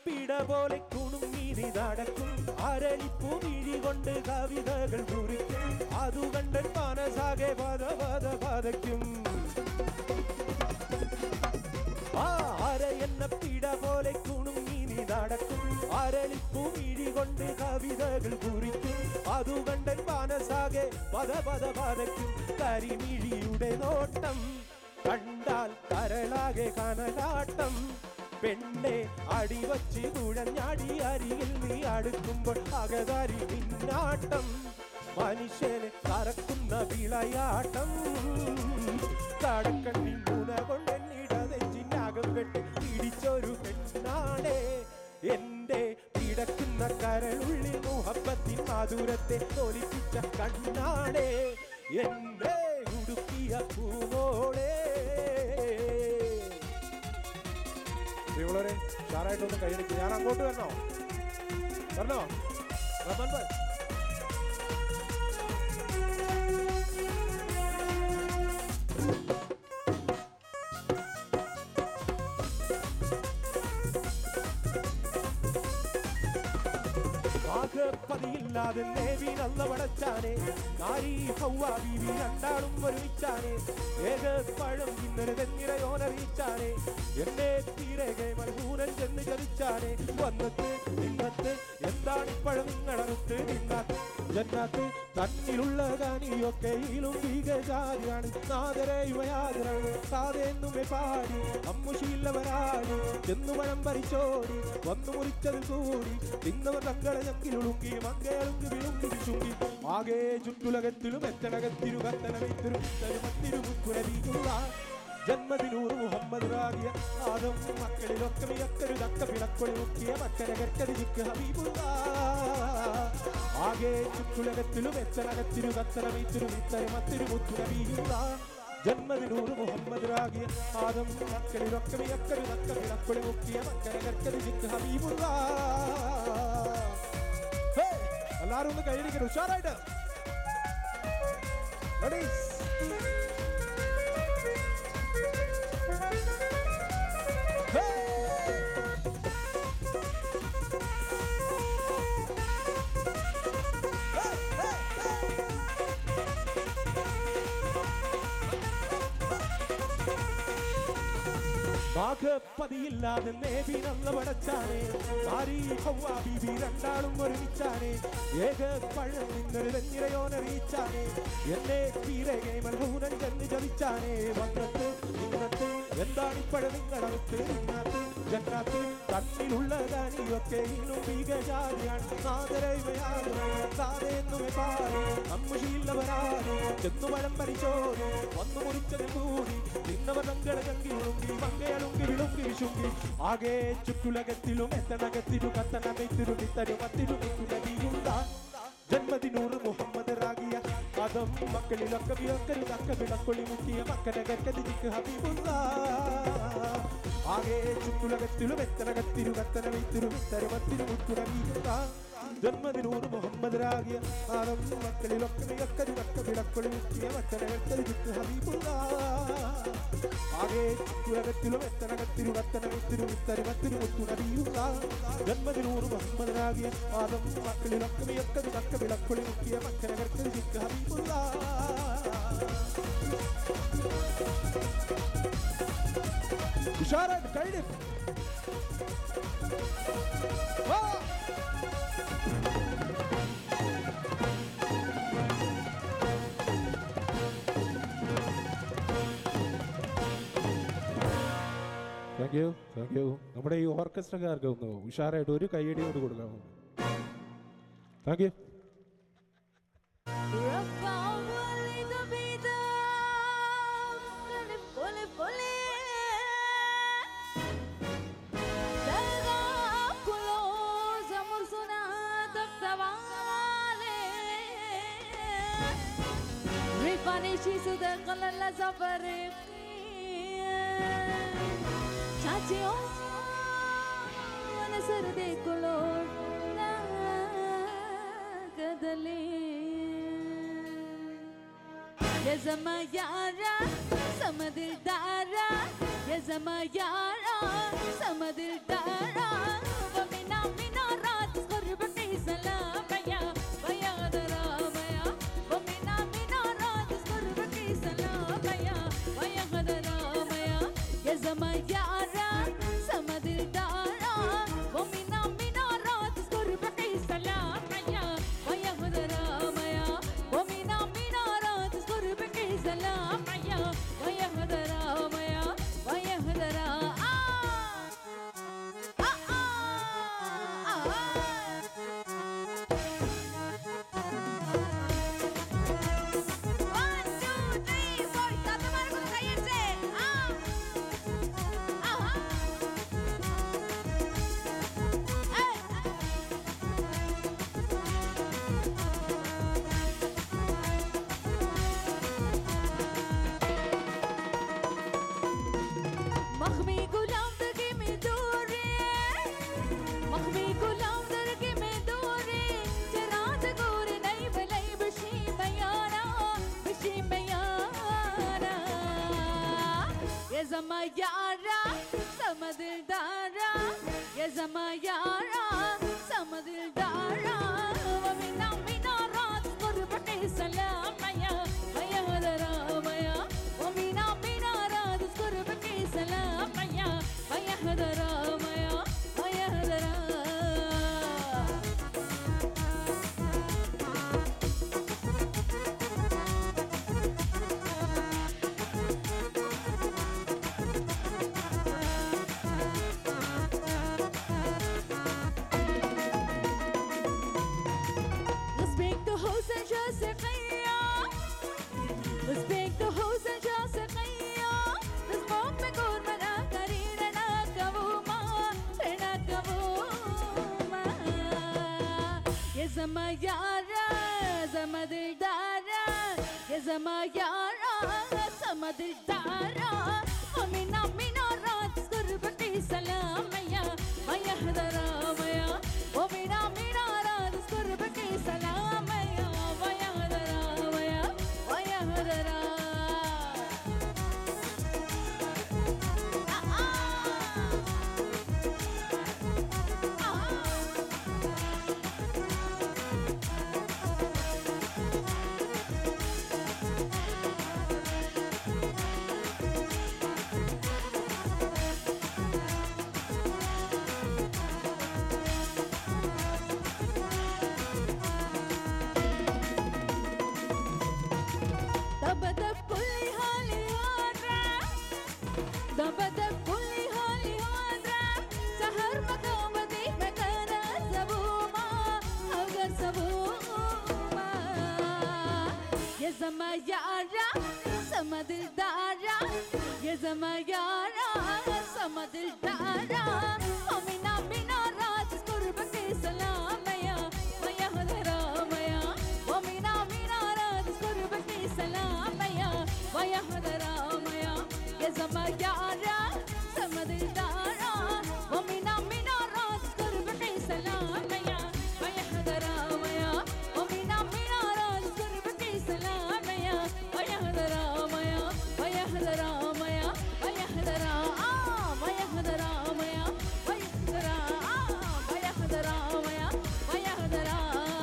പിട പോലെ കുണുങ്ങി നീ നടക്കും അരളിപ്പൂ വിഴി കൊണ്ട് കവിതകൾ കുറിക്കും അതു കണ്ടൻ മനസാകെ പത പത പതയ്ക്കും ആ അര എന്ന പിട പോലെ കുണുങ്ങി നീ നടക്കും അരളിപ്പൂ മിഴി കൊണ്ട് കവിതകൾ കുറിക്കും അതു കണ്ടൻ മനസാകെ പത പത പതയ്ക്കും കരിമിഴിയുടെ നോട്ടം കണ്ടാൽ കരളാകെ കനലാട്ടം പെണ്ണെ അടിവച്ച് തുഴഞ്ഞാടി അരികിൽ നീ അടുക്കുമ്പോൾ അകതാരി പിന്നാട്ടം മനുഷ്യനെ കറക്കുന്ന വിളയാട്ടം കടക്കണ്ണി മുന കൊണ്ടെന്നിടതെഞ്ചിനകം വെട്ടി പിടിച്ചൊരു പെണ്ണാണേ എന്റെ പിടക്കുന്ന കരളുള്ളിൽ മുഹബത്തിൻ മധുരത്തെ ഒലിപ്പിച്ച കണ്ണാണേ എന്റെ ഉടുക്കിയ പൂവോളേ പ്രിയമുള്ളവരെ ഉഷാറായിട്ടൊന്ന് കൈയടിക്കും ഞാൻ അങ്ങോട്ട് വരണോ വരണോ റമൻ ഭായ് ആകപ്പതിയില്ലാതെ നേവി നല്ല വടച്ചാനെ നാരി ഹൗവ ബീവി രണ്ടാളും ഒരുമിച്ചാനെ ഏക പഴം ഇന്നലെ തെന്നിരയോനറിയിച്ചാനെ എന്നെ തീരകെ മൽഹൂനൻ ചെന്ന് ചതിച്ചാനെ വന്നത്ത് നിന്നത്ത് എന്താണ് ഇപ്പഴം നിങ്ങളറുത്ത് നിന്നാത്ത് ജന്നാത്ത് തന്നിലുള്ള കാനിയൊക്കെയിലും ഭീകജാതിയാണ് നാദരെ യുവയാദരാണ് സാധെന്നുമേ പാടി അമ്മുശീലവരാടി ചെന്നു പഴം പറിച്ചോടി വന്നു മുറിച്ചതിൽ കൂടി തിന്നവർ തങ്ങളെ ഞങ്കിലുളുങ്കി മങ്കയുങ്കി വിളുങ്കി വിശുങ്കി ആകെ ചുറ്റുലകത്തിലും എത്തനകത്തിരു കത്തനകത്തിരു തരുമത്തിരു മുക്കുരവീകുക ജന്മദിനൂറ് മുഹമ്മദ് റാഗിയ ആദം മക്കളിലൊക്കെ മികക്കൊരു തക്ക പിണക്കൊളി മുക്കിയ മക്കനെ കെട്ടതി ചിക്ക് ഹബീബുള്ള ആകെ ചുറ്റുലകത്തിലും എത്തനകത്തിരു കത്തനമീത്തിരു മിത്തരുമത്തിരു മുത്തുരവീകുക ജന്മദിനൂറ് മുഹമ്മദ് റാഗിയ ആദം മക്കളിലൊക്കെ മികക്കൊരു തക്ക പിണക്കൊളി മുക്കിയ മക്കനെ കെട്ടതി ചിക്ക് ഹബീബുള്ള ഹേ, എല്ലാരും ഒന്ന് കൈയടിക്കണം ഉഷാറായിട്ട് Ladies. ഭാഗപ്പതിയില്ലാതെ നേവി നല്ല വടച്ചാനെ നാരി ഹൗവ ബീബി രണ്ടാളും ഒരുമിച്ചാനെ ഏക പഴം നിന്നൊരു തെന്നിരയോനറിയിച്ചാനെ എന്നെ തീരകെ മൽഹൂനൻ ചെന്ന് ചതിച്ചാനെ വന്നത്ത് നിന്നത്ത് എന്താണിപ്പഴം നിങ്ങളകത്ത് നിന്നത്ത് ജന്നാത്ത് തന്നിലുള്ള കാനിയൊക്കെ ഇന്നും ഭീകജാതിയാണ് നാദരൈവയാണ് സാധെന്നുമേ പാടി അമ്മുശീലവരാണ് ചെന്നു പഴം പരിശോധി വന്നു മുറിച്ചതിൽ കൂടി നിന്നവർ തങ്ങളെ ചങ്കിലുങ്കി മങ്കയലുങ്കി വിളുങ്കി വിശുങ്കി ആകെ ചുറ്റുലകത്തിലും എത്തനകത്തിരു കത്തനമൈത്തിരു മിത്തരു മത്തിരു മിത്തുലകിയുണ്ട ജന്മദിനൂറ് മുഹമ്മദ് റാഗിയ അതും മക്കളിലൊക്കെ വിളക്കരു തക്ക വിളക്കൊളി മുക്കിയ മക്കനെ കെട്ടതിക്ക് ഹബീബുള്ള ആകെ ചുറ്റുലകത്തിലും എത്തനകത്തിരു കത്തനമൈത്തിരു മിത്തരു മത്തിരു മുത്തുലകിയുണ്ട ജന്മദിനൂറ് മുഹമ്മദ് റാഗിയ ആദം മക്കളിലൊക്കെ മികക്കരു തക്ക വിളക്കൊളി മുക്കിയ മക്കനെ കെട്ടതിക്ക് ഹബീബുള്ള ആകെ ചുറ്റുലകത്തിലും എത്തനകത്തിരു കത്തനകത്തിരു മിത്തരുമത്തിരു മുത്തുനബിയുള്ള ജന്മദിനൂറ് മുഹമ്മദനാകിയ ആദം മക്കളിലൊക്കെ മിയക്കത് തക്ക വിളക്കൊളി മുക്കിയ മക്കനകർക്ക് ചിക്ക് ഹബീബുള്ള ഉഷാറായിട്ട് കൈയടി ആ. താങ്ക് യു താങ്ക് യു നമ്മുടെ ഈ ഓർക്കസ്ട്രക്കാർക്ക് ഒന്ന് ഉഷാറായിട്ട് ഒരു കൈയടി കൊണ്ട് കൊടുക്കാമോ താങ്ക് യു رفع والد بيدا قلب قلب قلب دلغا كلو زمر سنا تبتوالي ريفاني شي صدق للا زفرقي چاچي او وانا سردي كلو كدلي يا زما يارا سما دلدارا يا زما يارا സമതിൽ താരാ വമിന മിനാറാത്ത് സ്വർബത്തെ സലാമയ വയഹദരാമയ വമിന മിനാറാത്ത് സ്വർബത്തെ സലാമയ വയഹദരാമയ യസമയാര സമതിൽ താരാ വമിന മിനാറാത്ത് സ്വർബത്തെ സലാമയ വയഹദരാമയ വമിന മിനാറാത്ത് സ്വർബത്തെ സലാമയ വയഹദരാമയ വയഹദരാ ആ ആ ആ ആ One, two, three, four. താത്തമാർക്കൊന്ന് കൈയടിച്ചേ. ആ. ആഹാ. ഏയ്. مخمي غلام درگی میں دوری مخمي غلام درگی میں دوری چرات گور نئی بلئی بشی میانا بشی میانا يا زما يارا سما دلدارا يا زما يارا سما دلدارا ومنا منارات قربتي سلاميا ويا هدراميا ومنا منارات قربتي سلاميا ويا هدراميا ويا هدرا Respect the host and just a Respect the host and just a Respect me good mana karina na kavuma rena kavuma Ye zama yara zama dildara Ye zama yara zama dildara Amina mina raat gurbati salamaya Maya hadaramaya Amina mina raat gurbati salamaya Maya hadaramaya Maya hadara Ah ah Ah دبدب كل حالي هادرة دبدب كل حالي هادرة سهر مقامتي مكان سبوما هوجر سبوما يا زما يارا سما دلدارا يا زما يارا سما دلدارا ومنا منا راج قربك سلاميا ويا هدراميا ومنا منا راج قربك سلاميا ويا هدراميا يا زما يارا سما دلدارا ومنا منا راج قربك سلاميا ويا هدراميا ومنا منا راج قربك سلاميا ويا هدراميا ويا هدراميا ويا هدرا آه ويا هدراميا ويا هدرا آه ويا هدراميا ويا هدرا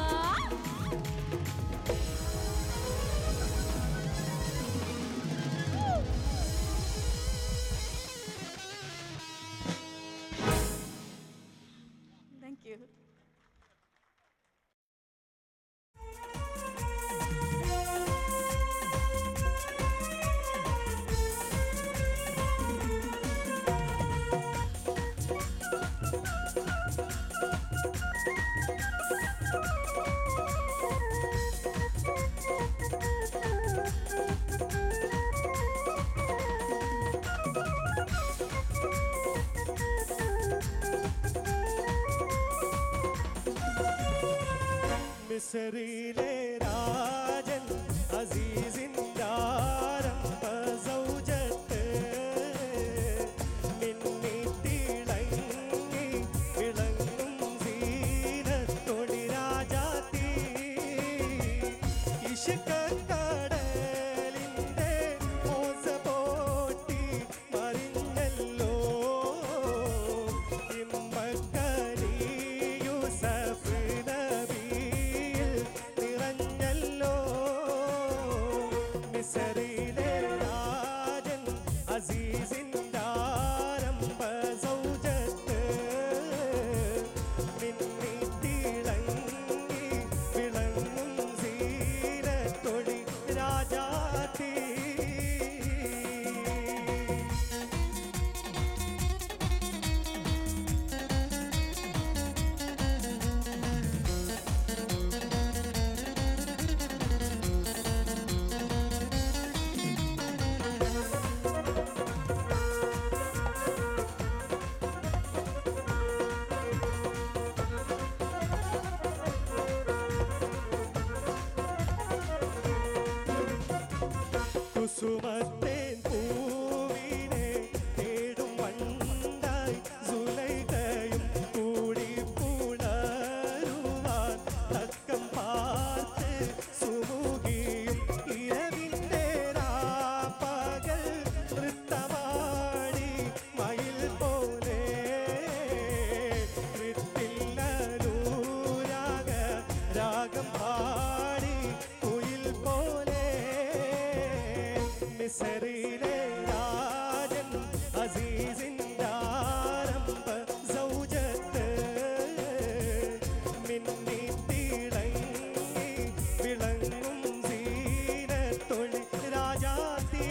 Thank you. മിസറിലെ Rajan അസീസിൻ്റെ ആരംഭ സൗജത്ത് മിന്നി തിളങ്ങി വിളങ്ങും സീനത്തൊളി രാജാത്തി ഇശക്കടലിൻ്റെ മോസ പോറ്റി മറിഞ്ഞല്ലോ രാഗം പാടി കുയിൽ പോലെ മിസറിലെ രാജൻ അസീസിൻ്റെ ആരംഭ സൗജത്ത് മിന്നി തിളങ്ങി വിളങ്ങും സീനത്തൊളി രാജാത്തീ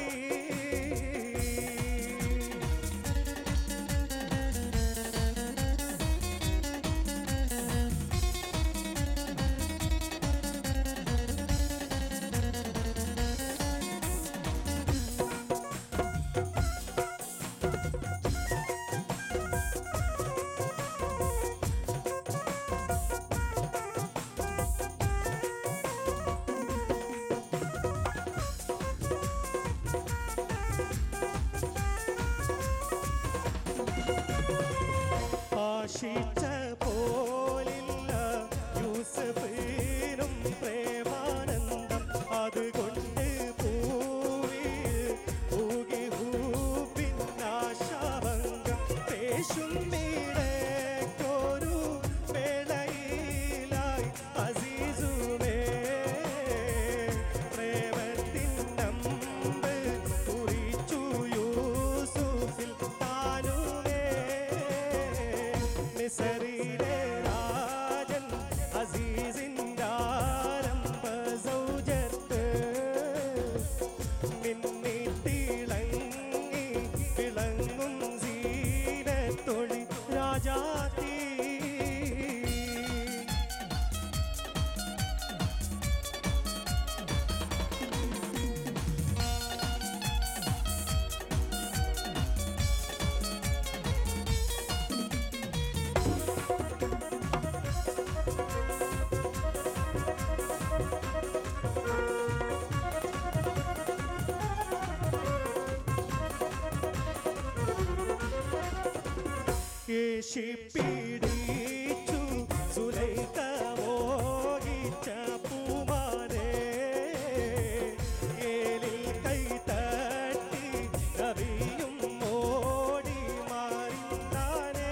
ആശിച്ച പോലില്ല യൂസഫിനും പ്രേമാനന്ദം അതുകൊണ്ട് പൂവിൽ ഊകി ഹൂപ്പിന്നാശാഭംഗം പേശും വീടേക്കൊരു വേളയിലായി അസീസുമേ പ്രേമത്തിൻ നമ്പ് കുറിച്ചു യൂസുഫിൽ താനുമേ മിസറിലെ രാജൻ അസീസിൻ്റെ ആരംഭ സൗജത്ത് മിന്നി തിളങ്ങി വിളങ്ങും സീനത്തൊളി രാജാത്തീ യേശി പീഡിച്ചു സുലൈഖ മോഹിച്ച പൂമാനെ ഏലിൽ കൈ തട്ടി കവിയും ഓടി മാറിന്നാനേ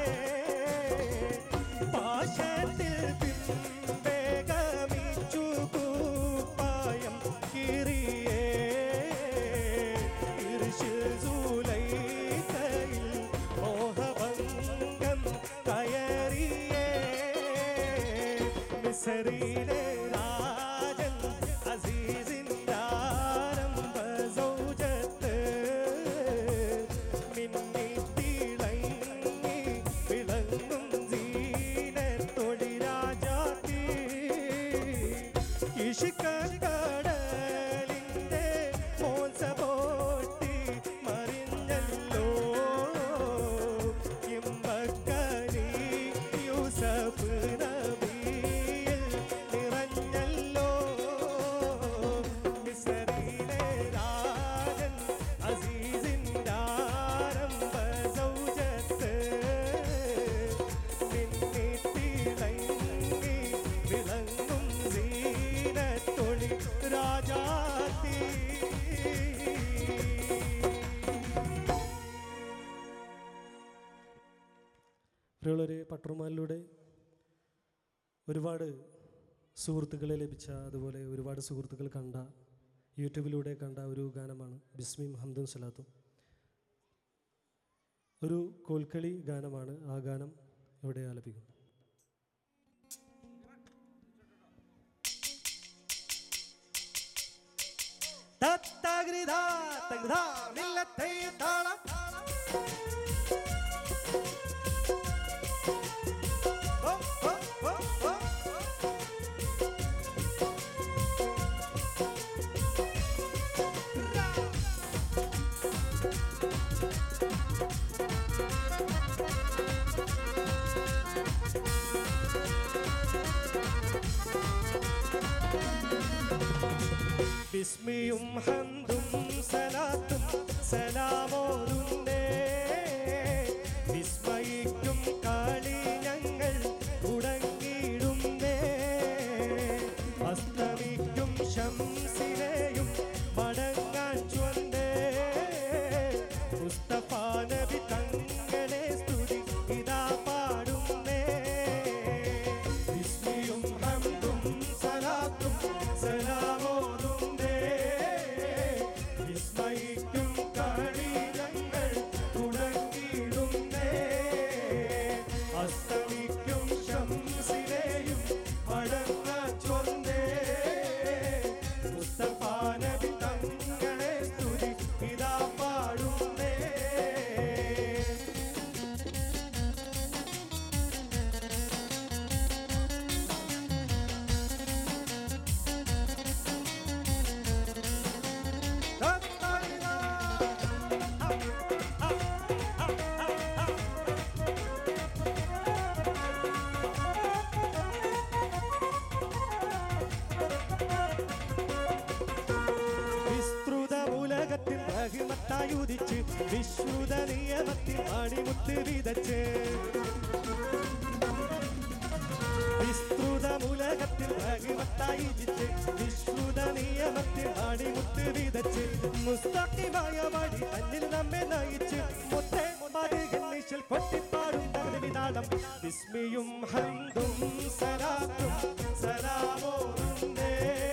പാശത്തിൽ പിൻവേഗമിച്ചു കൂപ്പായം കിറിയേ ഇർഷ് സുലൈഖയിൽ മോഹഭംഗം കയറിയേ മിസറിലെ രാജൻ അസീസിൻ്റെ ആരംഭ സൗജത്ത് മിന്നി തിളങ്ങി വിളങ്ങും സീനത്തൊളി രാജാത്തീ ഇഷിക്കടലിൻ്റെ മോൻസ പോട്ടി മറിഞ്ഞല്ലോ ഇമ്പക്കനി യൂസഫ് നബിയിൽ നിറഞ്ഞല്ലോ മിസറിലെ രാജൻ അസീസിൻ്റെ ആരംഭ സൗജത്ത് മിന്നി തിളങ്ങി വിളങ്ങും സീനത്തൊളി രാജാത്തീ പ്രിയമുള്ളവരെ പട്ടർമാലിലൂടെ ഒരുപാട് സുഹൃത്തുക്കളെ ലഭിച്ച അതുപോലെ ഒരുപാട് സുഹൃത്തുക്കൾ കണ്ട യൂട്യൂബിലൂടെ കണ്ട ഒരു ഗാനമാണ് ബിസ്മിം ഹംദും സലാത്തും ഒരു കോൽക്കളി ഗാനമാണ് ആ ഗാനം ഇവിടെ ആലപിക്കുന്നു തത്തഗ്രിധാ തഗ്ധാ നില്ലത്തൈ താളം ഓ ഓ ഓ ഓ ബിസ്മിയും ഹന്തും സലാത്തും സലാമോരുണ്ടേ വിസ്മയിക്കും കളി ഞങ്ങൾ തുടങ്ങിയിടുന്നേ അസ്തമിക്കും ശംസിനെയും മടങ്ങാൻ ചുവണ്ടേ മുസ്തഫ നബി തങ്ങളെ സ്തുതി ഇതാ പാടുന്നേ വിസ്മിയും ഹന്തും സലാ മഹിമത്തായുദിച്ച് വിശ്രുത നിയമത്തിൽ മണിമുത്ത് വിതച്ച് വിസ്തൃതമുലകത്തിൽ മഹിമത്തായി ജിച്ച് വിശ്രുത നിയമത്തിൽ അണിമുത്ത് വിതച്ച് മുസ്തഖിമായ വഴി തന്നിൽ നമ്മെ നയിച്ച് മുത്തേ മതികന്നിശൽ കൊട്ടിപ്പാടും തകതി വിതാളം വിസ്മിയും ഹന്തും സലാത്തും സലാമോറുന്നേ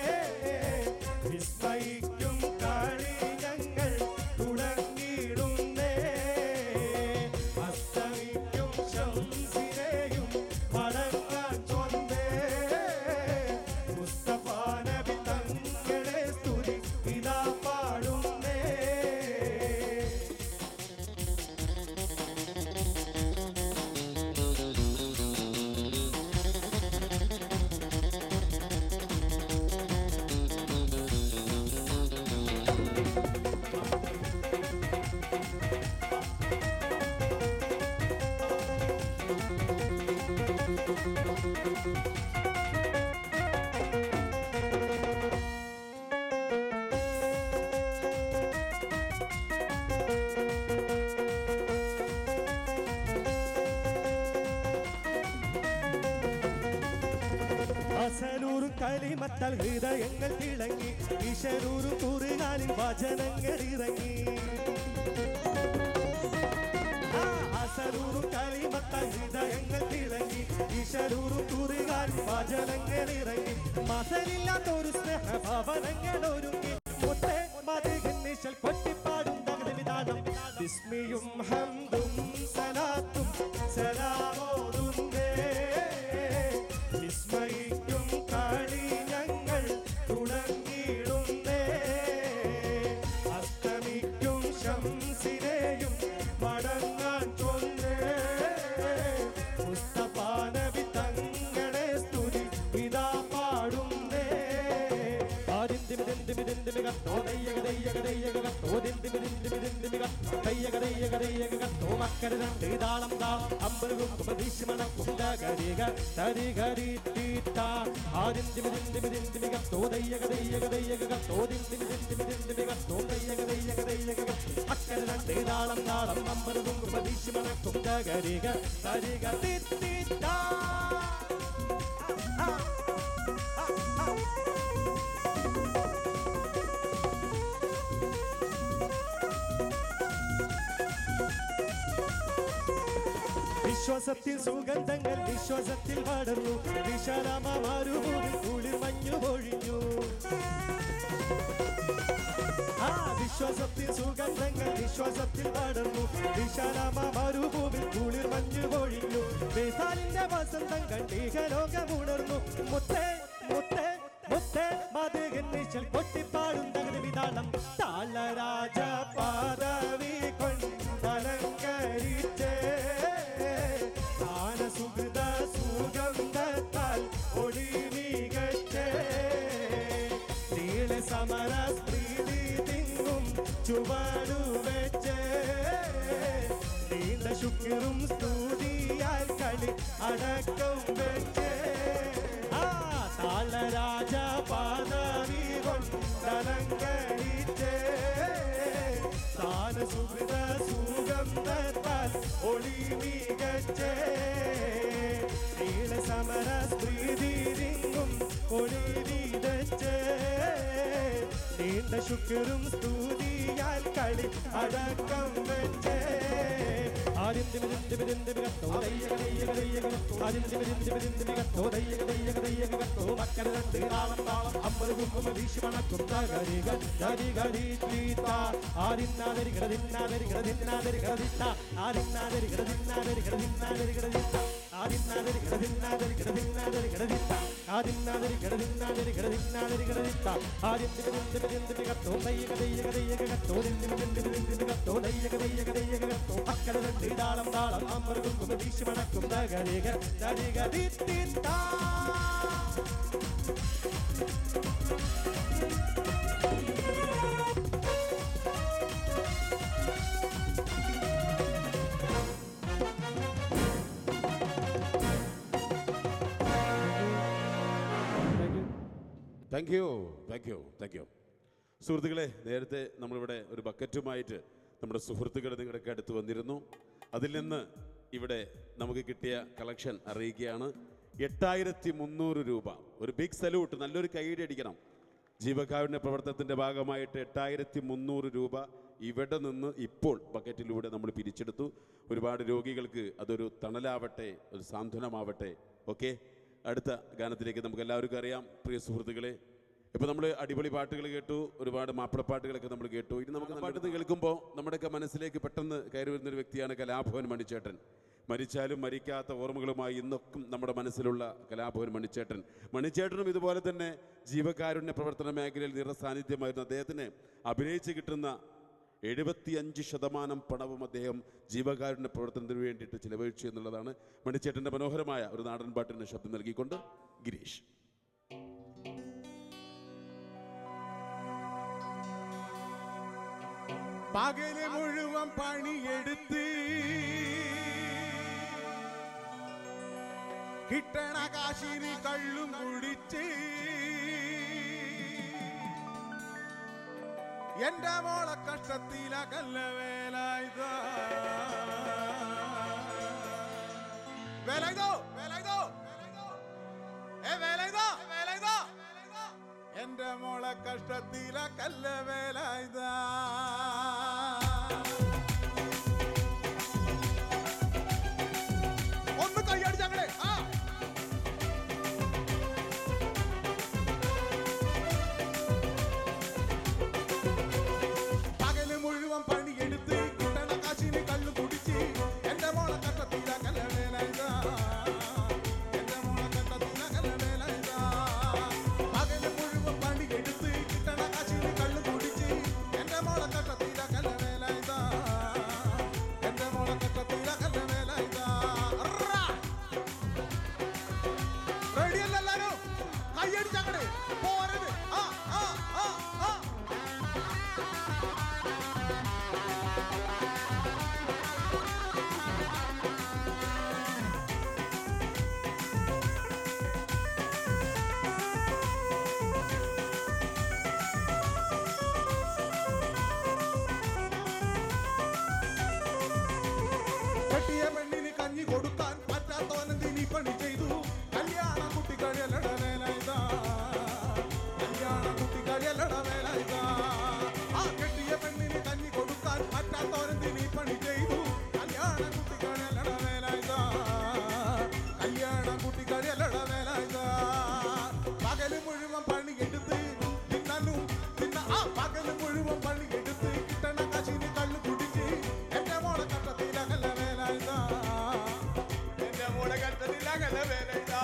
വിസ്മയിക്കും കളി ഞങ്ങൾ തുടങ്ങിയിടുന്നേ അസ്തമിക്കും ശംസിനെയും മടങ്ങാൻ ചൊന്നേ മുസ്തഫ നബി തങ്ങളെ സ്തുതി ഇതാ പാടുന്നേ അസലൂറും കലിമത്താൽ ഹൃദയങ്ങൾ തിളങ്ങി ഈശരൂറും കുറുകാലിൽ വചനങ്ങൾ ഇറങ്ങി ആ, അസലൂറും കലിമത്താൽ ഹൃദയങ്ങൾ തിളങ്ങി ഈശരൂറും കുറുകാലിൽ വചനങ്ങൾ ഇറങ്ങി മസലില്ലാത്തൊരു സ്നേഹഭവനങ്ങൾ ഒരുങ്ങി മുത്തേ മതികന്നിശൽ കൊട്ടിപ്പാടും തകതി വിധാനം വിസ്മിയും ഹന്തും സലാത്തും സലാമോതുന്നേ വിസ്മയിക്കും കളി ഞങ്ങൾ തുടങ്ങിയിടുന്നേ അസ്തമിക്കും ശംസിനെയും മടങ്ങാൻ ചൊന്നേ മുസ്തഫ നബി തങ്ങളെ സ്തുതി ഇതാ പാടുന്നേ താളം താളം അമ്പലവും ഉപദേശമണക്കും തകരിക തരികരി തീട്ട ആദ്യം തിമിതിന്തിമിതിന്തിമിക തോതയ്യക ദയ്യക ദയ്യക തോതിന്തിമിതിന്തിമിതിന്തിമിക തോതയ്യക ദയ്യക ദയ്യക അക്കര രണ്ട് താളം താളം അമ്പലവും ഉപദേശമണക്കും തകരിക തരിക തീട്ട വിശ്വാസത്തിൽ സുഗന്ധങ്ങൾ വിശ്വാസത്തിൽ വളർന്നു വിശാലമാരുഭൂമി കുളിർ മഞ്ഞു പൊഴിഞ്ഞു ആ വിശ്വാസത്തിൽ സുഗന്ധങ്ങൾ വിശ്വാസത്തിൽ വളർന്നു വിശാലമാരുഭൂമി കുളിർ മഞ്ഞു പൊഴിഞ്ഞു ബേസാലിന്റെ വസന്തം കണ്ടീക ലോകമുണർന്നു മുത്തേ മുത്തേ മുത്തേ മധുകന്നിശൽ പൊട്ടിപ്പാടും തകതി വിധാനം താളരാജ പാദവി കൊണ്ടലങ്കരിച്ചേ സുഹൃത സുഗന്ധത്താൽ ഒളി മികച്ചേ നീള സമര പ്രീതി തിങ്ങും ചുവടു വെച്ചേ നീണ്ട ശുക്രും സ്തുതിയാൽ കളി അടക്കം വെച്ചേ ആ താളരാജ പാദവി കൊണ്ടലങ്കരിച്ചേ താന സുഹൃത സുഗന്ധത്താൽ ഒളി മികച്ചേ നീള സമര സ്ത്രീതിരിങ്ങും ഒളി വീതച്ചേ നീണ്ട ശുക്രും സ്തുതിയാൽ കളി അടക്കം വെച്ചേ ആദ്യം തിമിതിന്തിമിതിന്തിമിക തോതയ്യക ദയ്യക ദയ്യക ആദ്യം തിമിതിന്തിമിതിന്തിമിക തോതയ്യക ദയ്യക ദയ്യക തോ മക്കര രണ്ട് താളം താളം അമ്പത് കുങ്കുമ വീശി മണക്കും തകരിക തരികരി തീത്ത ആദിന്നാദരി ഗടതിന്നാദരി ഗടതിന്നാദരി ഗടതിത്ത ആദിന്നാദരി ഗടതിന്നാദരി ഗടതിന്നാദരി ഗടതിത്ത ആദിന്നാദരി ഗടതിന്നാദരി ഗടതിന്നാദരി ഗടതിത്ത ആദിന്നാദരി ഗടതിന്നാദരി ഗടതിന്നാദരി ഗടതിത്ത ആദ്യം തിമിതിന്തിമിതിന്തിമിക തോതയ്യക ദയ്യക ദയ്യക തോതിന്തിമിതിന്തിമിതിന്തിമിക തോതയ്യക ദയ്യക ദയ്യക തോ മക്കര രണ്ട് താളം താളം അമ്പത് കുങ്കുമ വീശി മണക്കും തകരിക തരികരി തീത്ത thank you thank you thank you സുഹൃത്തുക്കളെ നേരത്തെ നമ്മളിവിടെ ഒരു ബക്കറ്റുമായിട്ട് നമ്മുടെ സുഹൃത്തുക്കൾ നിങ്ങളുടെയൊക്കെ അടുത്ത് വന്നിരുന്നു അതിൽ നിന്ന് ഇവിടെ നമുക്ക് കിട്ടിയ കളക്ഷൻ അറിയിക്കുകയാണ് എട്ടായിരത്തി മുന്നൂറ് രൂപ ഒരു ബിഗ് സല്യൂട്ട് നല്ലൊരു കൈയടി അടിക്കണം ജീവകാരുണ്യ പ്രവർത്തനത്തിൻ്റെ ഭാഗമായിട്ട് എട്ടായിരത്തി മുന്നൂറ് രൂപ ഇവിടെ നിന്ന് ഇപ്പോൾ ബക്കറ്റിലൂടെ നമ്മൾ പിരിച്ചെടുത്തു ഒരുപാട് രോഗികൾക്ക് അതൊരു തണലാവട്ടെ ഒരു സാന്ത്വനമാവട്ടെ ഓക്കെ അടുത്ത ഗാനത്തിലേക്ക് നമുക്ക് എല്ലാവർക്കും അറിയാം പ്രിയ സുഹൃത്തുക്കളെ ഇപ്പൊ നമ്മൾ അടിപൊളി പാട്ടുകൾ കേട്ടു ഒരുപാട് മാപ്പിളപ്പാട്ടുകളൊക്കെ നമ്മൾ കേട്ടു ഇനി നമുക്ക് പാട്ട് കേൾക്കുമ്പോൾ നമ്മുടെയൊക്കെ മനസ്സിലേക്ക് പെട്ടെന്ന് കയറി വരുന്ന ഒരു വ്യക്തിയാണ് കലാഭവൻ മണിച്ചേട്ടൻ മരിച്ചാലും മരിക്കാത്ത ഓർമ്മകളുമായി ഇന്നൊക്കും നമ്മുടെ മനസ്സിലുള്ള കലാഭവൻ മണിച്ചേട്ടൻ മണിച്ചേട്ടനും ഇതുപോലെ തന്നെ ജീവകാരുണ്യ പ്രവർത്തന മേഖലയിൽ നിറസാന്നിധ്യമായിരുന്നു അദ്ദേഹത്തിന് അഭിനയിച്ച് കിട്ടുന്ന എഴുപത്തിയഞ്ച് ശതമാനം പണവും അദ്ദേഹം ജീവകാരുണ്യ പ്രവർത്തനത്തിന് വേണ്ടിയിട്ട് ചിലവഴിച്ചു എന്നുള്ളതാണ് മണിച്ചേട്ടൻ്റെ മനോഹരമായ ഒരു നാടൻ പാട്ടിന് ശബ്ദം നൽകിക്കൊണ്ട് ഗിരീഷ് പകല് മുഴുവൻ പണിയെടുത്ത് കിട്ടണ കാശിന് കള്ളും കുടിച്ച് എന്റെ മോളെ കഷ്ടത്തിലകല്ല വേലായുധ വേലായുധോ വേലായുധോ ഏ വേലായുധോ വേലായുധോ എന്റെ മോളെ കഷ്ടത്തിലകല്ല വേലായുധ ഒന്ന് കൈയടിച്ചങ്ങളെ ആ പകല് മുഴുവൻ പണിയെടുത്ത് കിട്ടണ കാശിന് കള്ളു കുടിച്ച് എന്റെ മോളെ കട്ടത്തില കലവേലായതാ എന്റെ മോളെ കട്ടത്തില കലവേലായതാ പകല് മുഴുവൻ പണിയെടുത്ത് കിട്ടണ കാശിന് കള്ളു കുടിച്ച് എന്റെ മോളെ കട്ടത്തില കലവേലായതാ എന്റെ മോളെ കട്ടത്തില കലവേലായതാ റെഡിയല്ല എല്ലാരും കൈയടിച്ചങ്ങട് പോരത് ആ ആ ആ ആ കെട്ടിയ പെണ്ണിന് കഞ്ഞി കൊടുക്കാൻ പറ്റാത്തോനെന്തിനി പണി ചെയ്തു കല്യാണ കുട്ടികളിയല്ലട വേലായുധാ കല്യാണ കുട്ടികളിയല്ലട വേലായുധാ ആ കെട്ടിയ പെണ്ണിന് കഞ്ഞി കൊടുക്കാൻ പറ്റാത്തോനെന്തിനി പണി ചെയ്തു കല്യാണ കുട്ടികളിയല്ലട വേലായുധാ കല്യാണ കുട്ടികളിയല്ലട വേലായുധാ പകല് മുഴുവൻ പണിയെടുത്ത് തിന്നലും തിന്ന ആ പകല് മുഴുവൻ പണിയെടുത്ത് കിട്ടണ കാശിന് കള്ളു കുടിച്ച് എന്റെ മോളെ കട്ടത്തിലകല്ല വേലായുധാ എന്റെ മോളെ കട്ടത്തിലകല്ല വേലായുധാ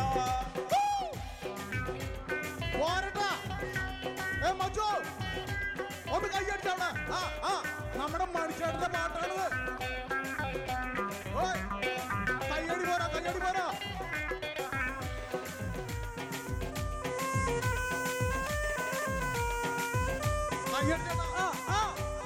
പോരട്ടാ ഏ മജു ഒന്ന് കൈയടിച്ചവിടെ ആ ആ നമ്മുടെ മണിച്ചേട്ടന്റെ പാട്ടാണ് ഓയ് കയ്യടി പോരാ കയ്യടി പോരാ കയ്യടിച്ചേട്ടാ ആ ആ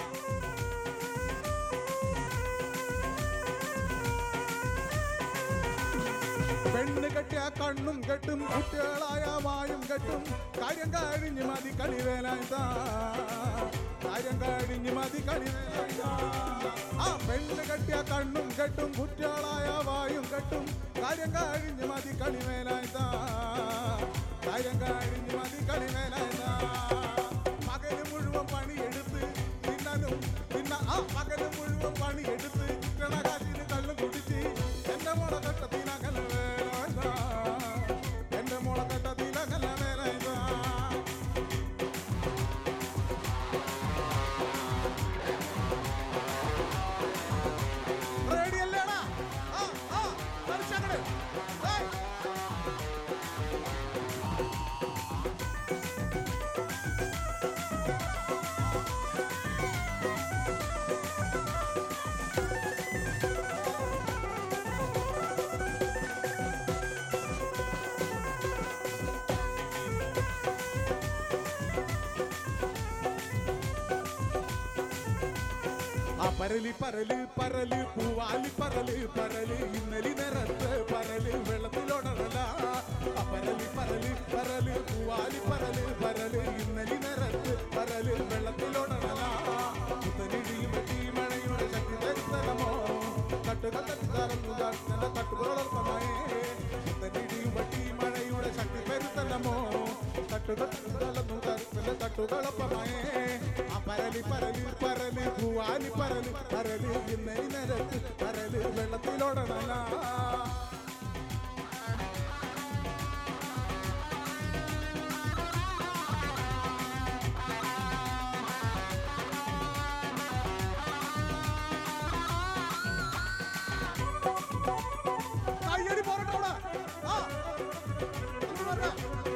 പെണ്ണ് കെട്ടിയ കണ്ണും കെട്ടും കുട്ടികളായ മായും കെട്ടും കാര്യം കഴിഞ്ഞ് മതി കളിവേലായതാ കാര്യം കഴിഞ്ഞ് മതി കളിവേലായതാ ആ പെണ്ണ് കെട്ടിയ കണ്ണും കെട്ടും കുട്ടികളായ വായും കെട്ടും കാര്യം കഴിഞ്ഞ് മതി കളിവേലായതാ കാര്യം കഴിഞ്ഞ് മതി കളിവേലായതാ പകല് മുഴുവൻ പണിയെടുത്ത് തിന്നലും തിന്ന ആ പകല് മുഴുവൻ പണിയെടുത്ത് കിട്ടണ കാശിന് കള്ളും കുടിച്ച് എന്റെ മോളെ കട്ടത്തിലകല വേല എന്റെ മോളെ കട്ടത്തിലകല വേല റെഡി അല്ലേടാ ആ ആ കളിച്ചങ്ങട് ഏയ് ആ പരലി പരല് പരല് പൂവാലി പരല് പരല് ഇന്നലി നിറത്ത് പരല് വെള്ളത്തിലോടല ആ പരലി പരല് പരല് പൂവാലി പരല് പരല് ഇന്നലി നിറത്ത് പരല് വെള്ള തട്ടുകടലിതാലം നല്ല തട്ടുകളർപ്പമായേ ഇടിയും വട്ടി മഴയുടെ ശക്തി പെരുത്തന്നമോ തട്ടുകടലിതാലം നല്ല തട്ടുകളപ്പമായേ ആ പരലി പരലി പരലി ഭൂവാലി പരലി പരലി ഇന്നേ നിരത്ത് പരലി വെള്ളത്തിലോടണല കയ്യടി പോരട്ടെ അവിടെ. ആ. ഇങ്ങ് വരണേ.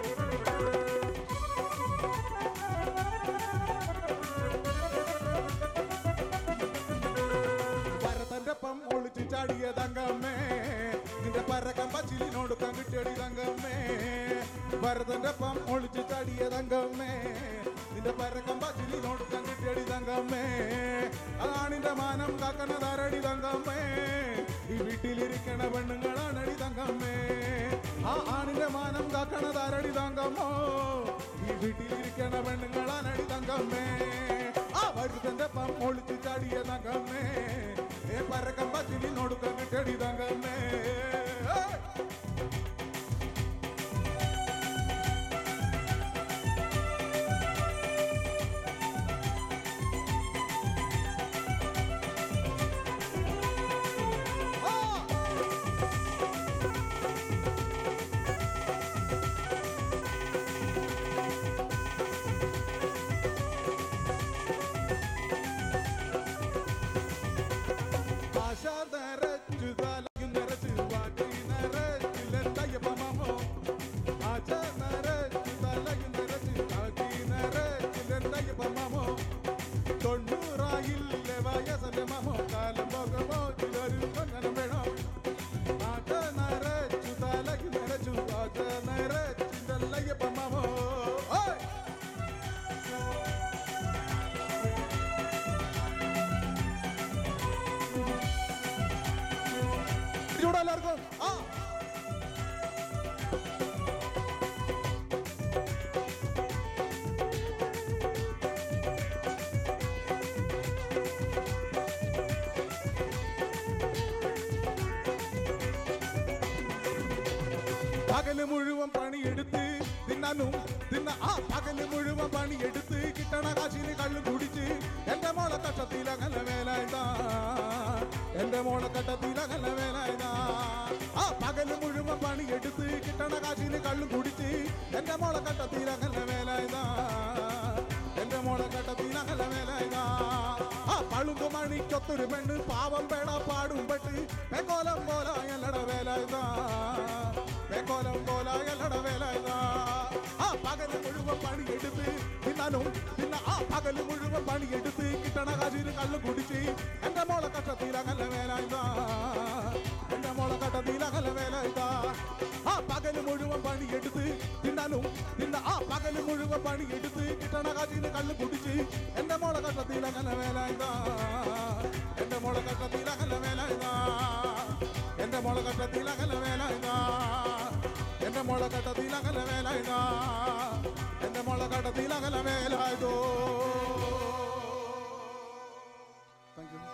ഭരതന്റെ പം ഒളിച്ചു ചാടിയ തങ്കമ്മേ നിന്റെ പരക്കം പച്ചിലിനോടുക്കാൻ കിട്ടിയടി തങ്കമ്മേ ഭരതന്റെ പം ഒളിച്ചു ചാടിയ തങ്കമ്മേ നിന്റെ പരക്കം പച്ചിലിനോടുക്കാൻ കിട്ടിയടി തങ്കമ്മേ ആണിന്റെ മാനം കാക്കണതാരടി തങ്കമ്മേ ഈ വീട്ടിലിരിക്കണ പെണ്ണുങ്ങളാണടി തങ്കമ്മേ ആ ആണിന്റെ മാനം കാക്കണതാരടി തങ്കമ്മോ ഈ വീട്ടിലിരിക്കണ പെണ്ണുങ്ങളാണടി തങ്കമ്മേ ആ വരുതന്റെ പം ഒളിച്ചു ചാടിയ തങ്കമ്മേ ഏ പരക്കം പച്ചിലിനോടുക്കാൻ കിട്ടിയടി തങ്കമ്മേ ഏയ്! ആശ നിറച്ചു തലയും നിറച്ചു വാട്ടി നിറച്ചിലെന്തയ്യപ്പമോ ആശ നിറച്ചു തലയും നിറച്ചു വാട്ടി നിറച്ചിലെന്തയ്യപ്പമോ തൊണ്ണൂറായില്ലേ വയസ്സന്റെ മമോ കാലം പോകമോ ചിലൊരു കൊഞ്ഞനം വേണോ ആശ നിറച്ചു തലയും നിറച്ചു ആശ നിറച്ചിലെന്തയ്യപ്പമോ ഓയ് ചൂടാ എല്ലാവർക്കും ആ പകല് മുഴുവൻ പണിയെടുത്ത് തിന്നാനും തിന്ന ആ പകല് മുഴുവൻ പണിയെടുത്ത് കിട്ടണ കാശിന് കള്ളു കുടിച്ച് എന്റെ മോളെ കട്ടത്തില കല വേലായതാ എന്റെ മോളെ കട്ടത്തില കല വേലായതാ ആ പകല് മുഴുവൻ പണിയെടുത്ത് കിട്ടണ കാശിന് കള്ളു കുടിച്ച് എന്റെ മോളെ കട്ടത്തില കല വേലായതാ എന്റെ മോളെ കട്ടത്തില കല വേലായതാ ആ പളുങ്കു മണിക്കൊത്തൊരു പെണ്ണ് പാവം പേട പാടും പെട്ട് പെക്കോലം പോല എല്ലട വേലായതാ പെക്കോലം പോല എല്ലട വേലായതാ ആ പകല് മുഴുവൻ പണിയെടുത്ത് തിന്നാനും പിന്നെ ആ പകല് മുഴുവൻ പണിയെടുത്ത് കിട്ടണ കാശിന് കള്ളു കുടിച്ച് എന്റെ മോളെ കട്ടത്തിലകല വേലായതാ എന്റെ മോളെ കട്ടത്തിലകല വേലായതാ ആ പകല് മുഴുവൻ പണിയെടുത്ത് തിന്നാനും പിന്നെ ആ പകല് മുഴുവൻ പണിയെടുത്ത് കിട്ടണ കാശിന് കള്ളു കുടിച്ച് എന്റെ മോളെ കട്ടത്തിലകല വേലായതാ എന്റെ മോളെ കട്ടത്തിലകല വേലായതാ എന്റെ മോളെ കട്ടത്തിലകല വേലായതാ എന്റെ മോളെ കട്ടത്തിലകല വേലായതാ എന്റെ മോളെ കട്ടത്തിലകല വേലായതോ thank you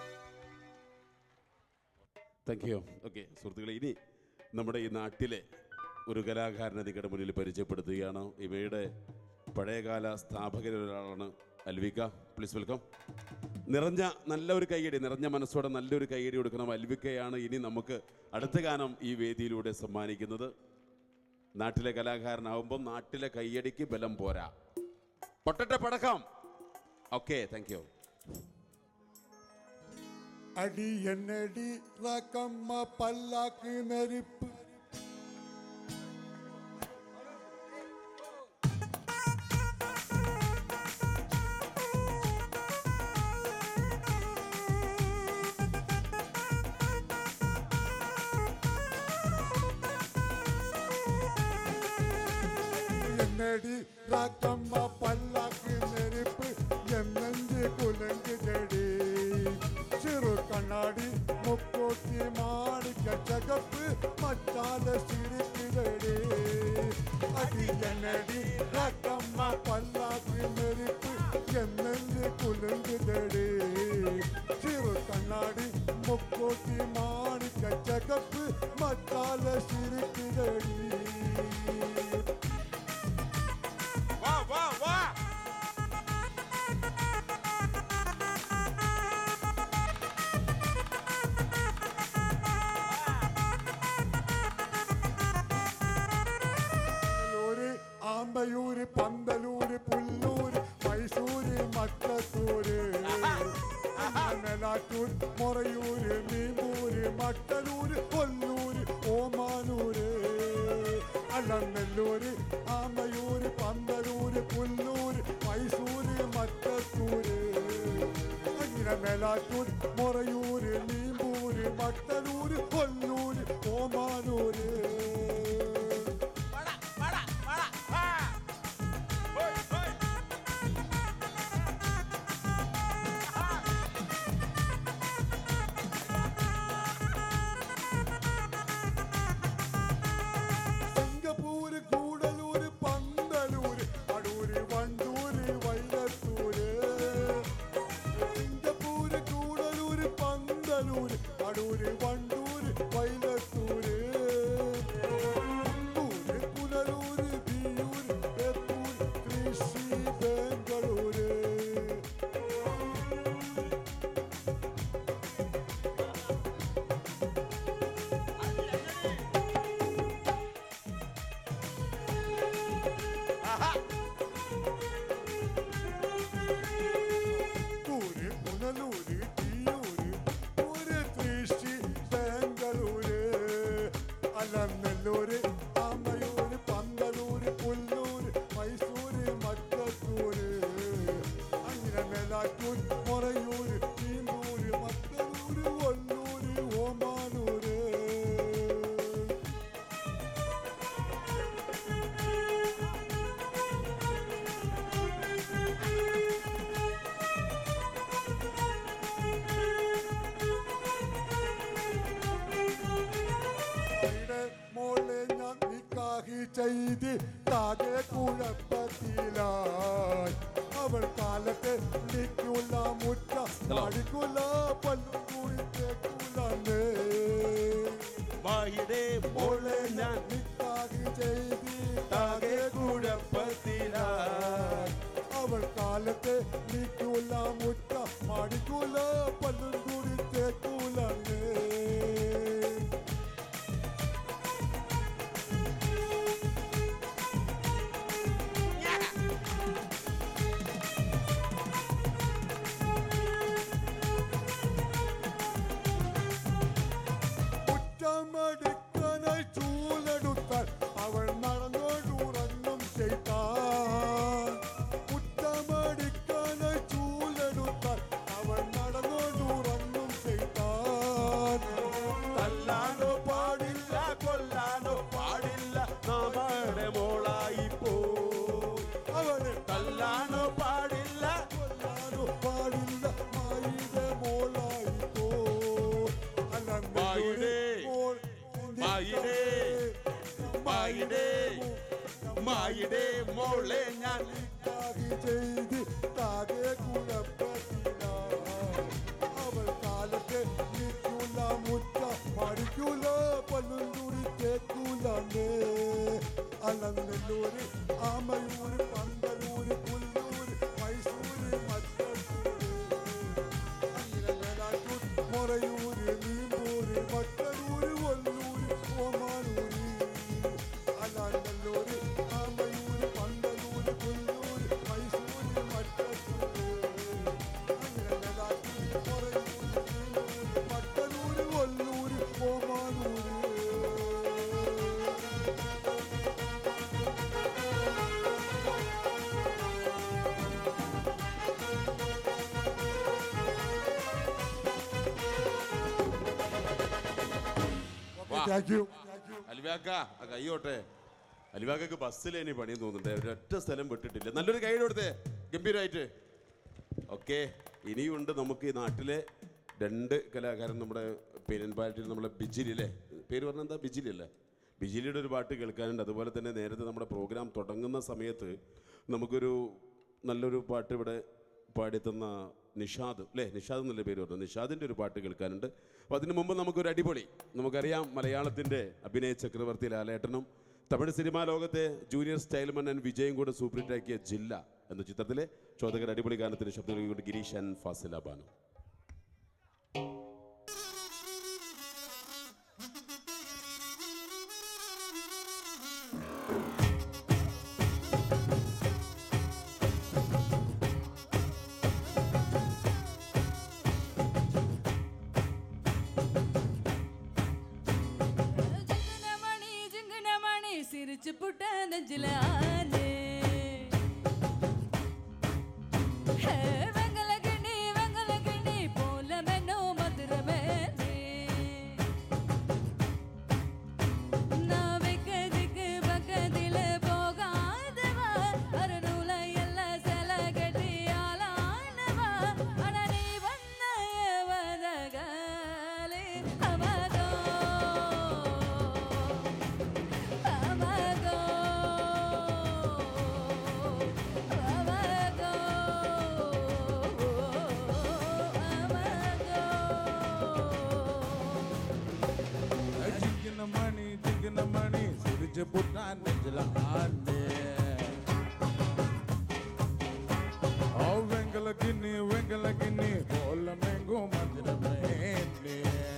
thank you okay സുഹൃത്തുക്കളെ ഇനി നമ്മുടെ ഈ നാട്ടിലെ ഒരു കലാകാരനെ നിങ്ങളുടെ മുന്നിൽ പരിചയപ്പെടുത്തുകയാണ് ഇവയുടെ പഴയകാല സ്ഥാപകരിൽ ഒരാളാണ് അൽവിക പ്ലീസ് വെൽക്കം നിറഞ്ഞ നല്ല ഒരു കൈയടി നിറഞ്ഞ മനസ്സോടെ നല്ലൊരു കൈയടി കൊടുക്കണം അൽവിക്കയാണ് ഇനി നമുക്ക് അടുത്ത ഗാനം ഈ വേദിയിലൂടെ സമ്മാനിക്കുന്നത് നാട്ടിലെ കലാകാരനാവുമ്പം നാട്ടിലെ കൈയടിക്ക് ബലം പോരാ പൊട്ടട്ടെ പടക്കാം ഓക്കെ താങ്ക് യു അടി എന്നടി റക്കമ്മ പല്ലാക്ക് നെരിപ്പ് എന്നടി റക്കമ്മ പല്ലാക്ക് നെരിപ്പ് എന്നെഞ്ച് കുലങ്ക് ചെടി ചെറു കണ്ണാടി മുക്കോട്ടി മാണിക്ക ചകപ്പ് മറ്റാല ചിരിക്കുതടി അടി എന്നടി റക്കമ്മ പല്ലാക്ക് നെരിപ്പ് എന്നെഞ്ച് കുലങ്ക് ചെടി ചെറു കണ്ണാടി മുക്കോട്ടി മാണി ആമ്പയൂര് പന്തലൂര് പുല്ലൂര് മൈസൂര് മട്ടത്തൂര് മേലാറ്റൂർ മൊറയൂര് മീമ്പൂര് മട്ടലൂര് കൊല്ലൂര് ഓമാനൂര് അലനെല്ലൂര് ആമ്പയൂര് പന്തലൂര് പുല്ലൂര് മൈസൂര് മട്ടത്തൂര് അങ്ങനെ മേലാറ്റൂർ മൊറയൂര് മീമ്പൂര് മട്ടലൂര് കൊല്ലൂര് ഓമാനൂര് സിംഗപ്പൂര് കൂടലൂര് പന്തലൂര് അടൂര് വണ്ടൂര് വൈലത്തൂര് സിംഗപ്പൂര് കൂടലൂര് പന്തലൂര് അടൂര് വണ്ടൂര് വൈലത്തൂര് ൂര് പുനലൂര് ബിയൂര് ബേപ്പൂര് തൃശ്ശി ബംഗളൂര് ൂര് പുനലൂര് തിയൂര് ഒരു തൃശ്ശി ബാംഗ്ലൂര് അലനെല്ലൂര് ആമയൂര് പന്തലൂര് പുല്ലൂര് മൈസൂര് മട്ടത്തൂര് അങ്ങനെ മേലാറ്റൂർ മൊറയൂര് തീമ്പൂര് മട്ടലൂര് ഒല്ലൂര് ഓമാനൂര് അവിടെ മോളെ ഞാൻ നിക്കാഹി ചെയ്ത് താകെ കുഴപ്പത്തിലായി അവൾ കാലത്തെ നിൽക്കൂല മുറ്റ അടിക്കൂല പല്ലും കൂടി തേക്കൂലേ വായുടെ മോളെ ഞാൻ നിക്കാഹി ചെയ്ത് താകെ കുഴപ്പത്തിലായി അവൾ കാലത്തെ നിൽക്കൂല മുറ്റ മടിക്കൂല പല്ലും കൂടി തേക്കൂലേ കുറ്റമടിക്കാനായി ചൂലെടുത്താൽ അവൾ നടന്നോടുറങ്ങും ചെയ്താൽ കുറ്റമടിക്കാനായി ചൂലെടുത്താൽ അവൾ നടന്നോടുറങ്ങും ചെയ്താൽ തല്ലാനോ പാടില്ല കൊല്ലാനോ പാടില്ല നമ്മുടെ മോളായി പോ അവളെ തല്ലാനോ പാടില്ല കൊല്ലാനോ പാടില്ല മായിടെ മോളായിക്കോ മായിടെ, മായിടെ, മായിടെ, മായിടെ മോളെ ഞാൻ നിക്കാഹി ചെയ്ത് താകെ കുഴപ്പത്തില അവൾ കാലത്തെ നിൽക്കൂല മുറ്റ മടിക്കൂല പല്ലും കൂടി തേക്കൂലേ അലനെല്ലൂര് ആമയൂര് പന്തലൂര് പുല്ലൂര് മൈസൂര് മറ്റൂര് അങ്ങനെ മേലാറ്റൂർ മൊറയൂര് നീമ്പൂര് മട്ടൂര് ഒല്ലൂര് ഓമാനൂര് അലാണ്ടല്ലൂര് ആമ്പയൂര് പന്തലൂര് പുല്ലൂര് മൈസൂര് മട്ടൂര് അങ്ങനെ മേലാറ്റൂർ മൊറയൂര് നീമ്പൂര് മട്ടൂര് ഒല്ലൂര് ഓമാനൂര് താങ്ക് യു അലിവാക്ക ആ കൈയോട്ടെ അലിവാക്കക്ക് ബസ്സിലേനി പണിയും തോന്നുന്നുണ്ട് ഒരൊറ്റ സ്ഥലം വിട്ടിട്ടില്ല നല്ലൊരു കൈ കൊടുത്തേ ഗംഭീരമായിട്ട് ഓക്കെ ഇനിയുണ്ട് നമുക്ക് ഈ നാട്ടിലെ രണ്ട് കലാകാരൻ നമ്മുടെ പേരൻപാറ്റിൽ നമ്മളെ ബിജിലി അല്ലേ പേര് പറഞ്ഞ എന്താ ബിജിലി അല്ലേ ബിജിലിയുടെ ഒരു പാട്ട് കേൾക്കാനുണ്ട് അതുപോലെ തന്നെ നേരത്തെ നമ്മുടെ പ്രോഗ്രാം തുടങ്ങുന്ന സമയത്ത് നമുക്കൊരു നല്ലൊരു പാട്ട് ഇവിടെ പാടിത്തന്ന നിഷാദ് അല്ലേ നിഷാദ് എന്നല്ലേ പേര് പറഞ്ഞു നിഷാദിൻ്റെ ഒരു പാട്ട് കേൾക്കാനുണ്ട് അപ്പോൾ അതിന് മുമ്പ് നമുക്കൊരു അടിപൊളി നമുക്കറിയാം മലയാളത്തിൻ്റെ അഭിനയ ചക്രവർത്തി ലാലേട്ടനും തമിഴ് സിനിമാ ലോകത്തെ ജൂനിയർ സ്റ്റൈൽമൻ ആൻഡ് വിജയും കൂടെ സൂപ്പർ ഹിറ്റാക്കിയ ജില്ല എന്ന ചിത്രത്തിലെ ചോദകർ അടിപൊളി ഗാനത്തിന് ശബ്ദം നൽകിക്കൊണ്ട് ഗിരീഷ് ആൻഡ് ഫാസില ബാനു ആ നെഞ്ചിലാനേ ഹേ വെങ്കലകിണി വെങ്കലകിണി പോലെ മെനോ മധുരമേനേ നാവിക്കതിക്ക് പക്കത്തില് പോകാതവ അരനൂലയല്ല സെല കെട്ടിയാലാണവ അട നീ വന്ന യവനകാലേ അവകോ അവകോ അവകോ ജിങ്കിന മണി ജിങ്കിന മണി സിരിച്ച് പുട്ടാൻ നെഞ്ചില ആണ്ടേ ഓ വെങ്കല കിണ്ണി വെങ്കല കിണ്ണി കോലമെങ്കോ മധുരമേന്ദേ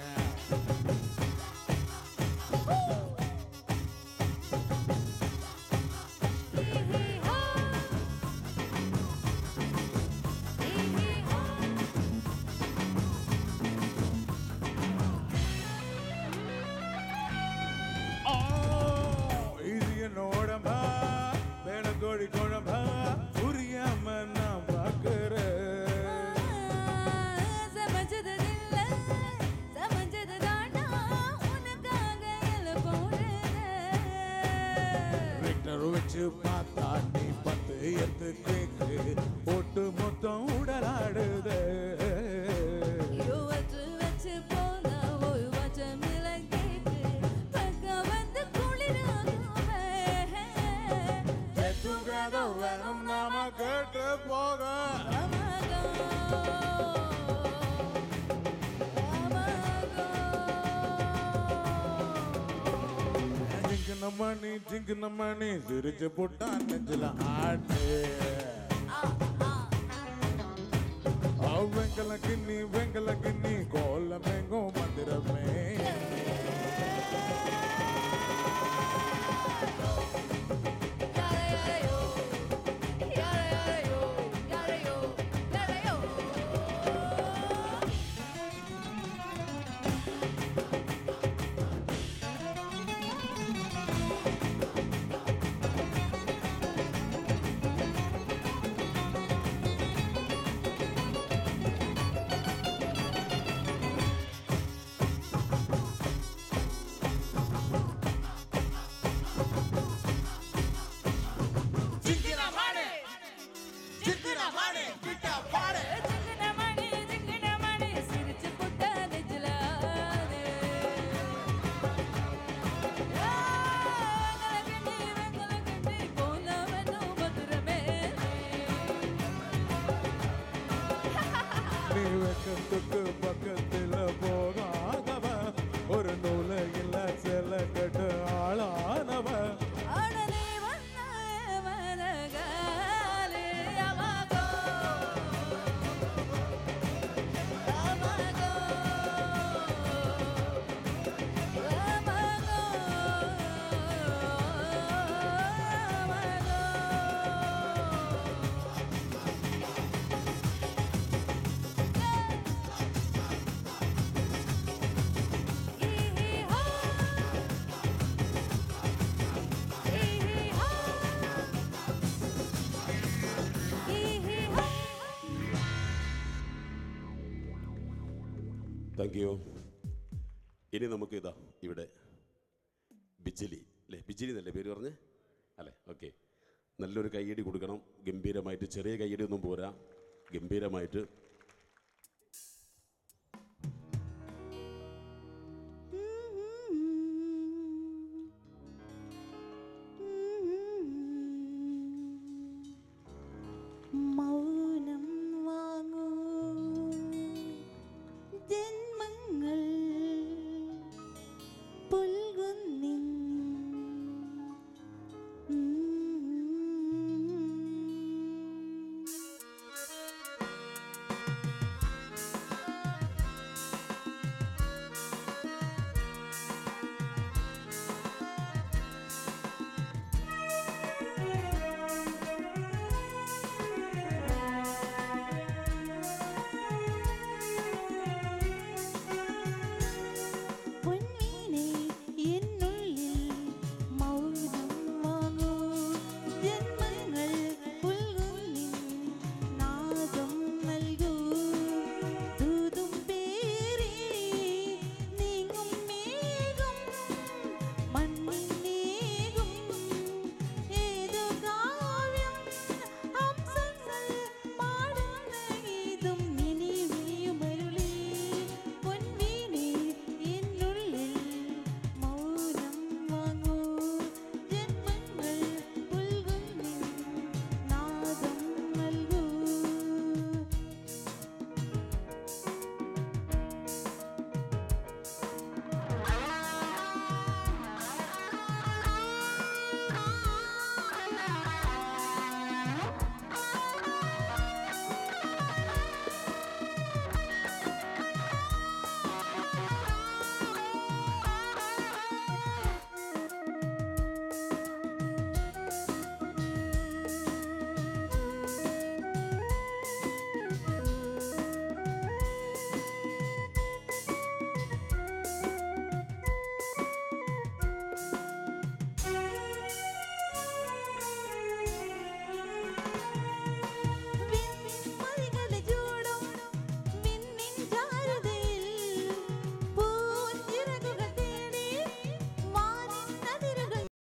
இது என்னோடமா வேளக்கோழி குழம்பா புரியாம நான் பார்க்கிறேன் சமைச்சது இல்ல சமைச்சது தாண்டா உனக்காக எல போடுறேன் விக்டர் வச்சு பார்த்தா நீ பத்து எத்து கேக்கு போட்டு மொத்தம் உடலாடுது ஐயோ வச்சு வச்சு போன ஒரு வச்சம் இலங்கைக்கு பக்கம் வந்து குளிராகுமே Together வேணும் நாம கேட்டு போக அமகோ அமகோ ஜிங்கின மணி ஜிங்கின மணி சிரிச்சு புட்டா நெஞ்சில ஆட்டு வெங்கல கிண்ணி வெங்கல கிண்ணி கோலமெங்கோ மந்திரமே யாரையோ யாரையோ யாரையோ யாரையோ ஜிங்கனமணி ஜிங்கனமணி சிரிச்சு புட்ட நெஞ்சிலானே வெங்கலகண்ணி வெங்கலகண்ணி போலவனோ மதுரமே நீ வெக்கத்துக்கு பக்கத்துல போகாதவ ஒரு நூல இல்ல செல கட்டு ஆளானவ அடனே வந்த மனகாலே அமகோ அமகோ அமகோ താങ്ക് യു ഇനി നമുക്ക് ഇതാ ഇവിടെ ബിജിലി അല്ലേ ബിജിലി എന്നല്ലേ പേര് പറഞ്ഞേ അല്ലേ ഓക്കെ നല്ലൊരു കയ്യടി കൊടുക്കണം ഗംഭീരമായിട്ട് ചെറിയ കയ്യടി ഒന്നും പോരാ ഗംഭീരമായിട്ട്